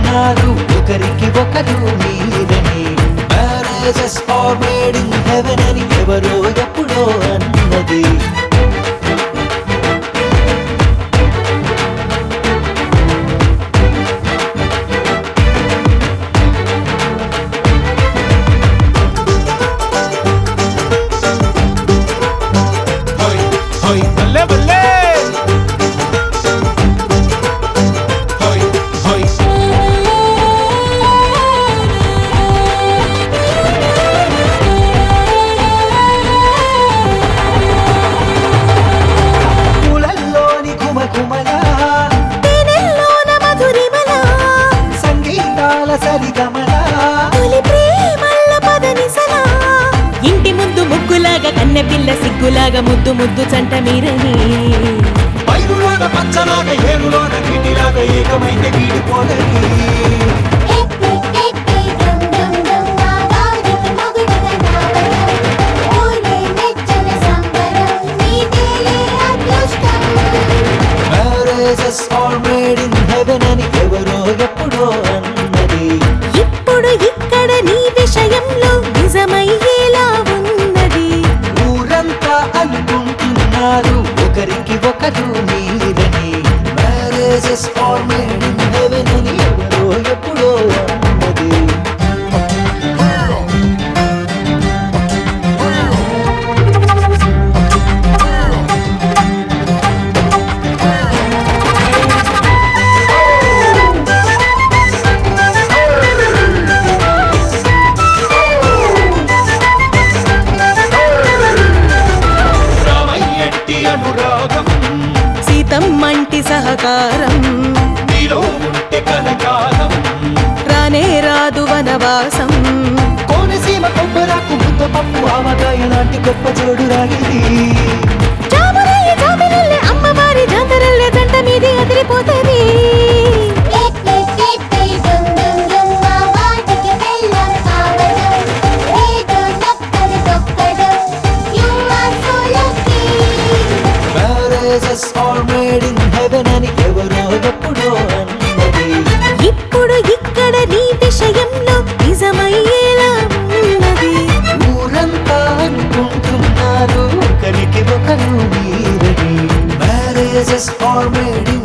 అనుకుంటున్నారు ఒకరికి ఒకరు మీరని marriages are made in heaven అని ఎవరో ఎప్పుడో అన్నది హోయ్ హోయ్ బల్లే బల్లే హోయ్ హోయ్ పూలల్లోని ఘుమఘుమల తేనెల్లోన మధురిమల సంగీతాల సరిగమల తొలి ప్రేమల్ల పదనిసల ఇంటి ముందు ముగ్గులాగా కన్నె పిల్ల సిగ్గులాగా ముద్దు ముద్దు చంట మీరని పైరులోన పచ్చలాగా ఏరులోన నీటిలాగా ఏకమైతే వీడిపోదని ఎక్కి ఎక్కి డం డం డం నా గాలికి మొగుడుగా నావడం ఊరే మెచ్చన సంబరం నీదేలే అదృష్టం marriages are made in heaven అని ఎవరో ఎప్పుడో అన్నది ఇప్పుడు ఇక్కడ నీ విషయంలో నిజమయ్యేలా ఉన్నది ఊరంతా అనుకుంటున్నారు ఒకరికి ఒకరు మీరని marriages are made in heaven అని ఎవరో ఎప్పుడో అన్నది రామయ్యట్టి అనురాగం సీతమ్మంటి సహకారం నీలో ఉంటే కలకాలం రానే రాదు వనవాసం కోనసీమ కొబ్బరాకు ముద్ద పప్పు ఆవకాయ లాంటి గొప్ప జోడు రాగిది జాబురయ్య జాబిలల్లే అమ్మవారి జాతరల్లే జంట మీది అదిరిపోతది ఎక్కి ఎక్కి డం డం డం నా వాటికి బెల్లం కావడం ఏదో నక్కలు తొక్కడం you are so lucky marriages are made in heaven అని ఎవరో ఎప్పుడో అన్నది ఇప్పుడు ఇక్కడ నీ విషయంలో నిజమయ్యేలా ఉన్నది ఊరంతా అనుకుంటున్నారు ఒకరికి ఒకరు మీరని మ్యారేజెస్ ఆర్ మేడ్ ఇన్